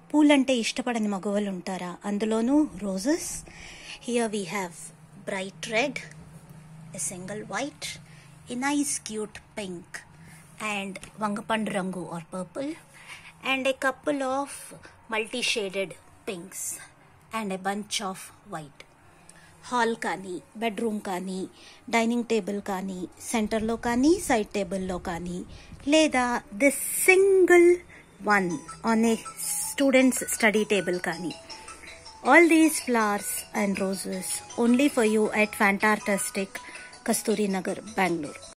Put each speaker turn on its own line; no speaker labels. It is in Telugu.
పూలంటే ఇష్టపడని మగవాళ్ళు ఉంటారా అందులోనూ roses here we have bright red a single white a nice cute pink and వంగపండు రంగు or purple and a couple of multi shaded pinks and a bunch of white hall కానీ బెడ్రూమ్ కానీ డైనింగ్ టేబుల్ కానీ సెంటర్లో కానీ సైడ్ టేబుల్లో కానీ లేదా this single one on a students study table కానీ all these flowers and roses only for you at fantastic Kasturi Nagar Bengaluru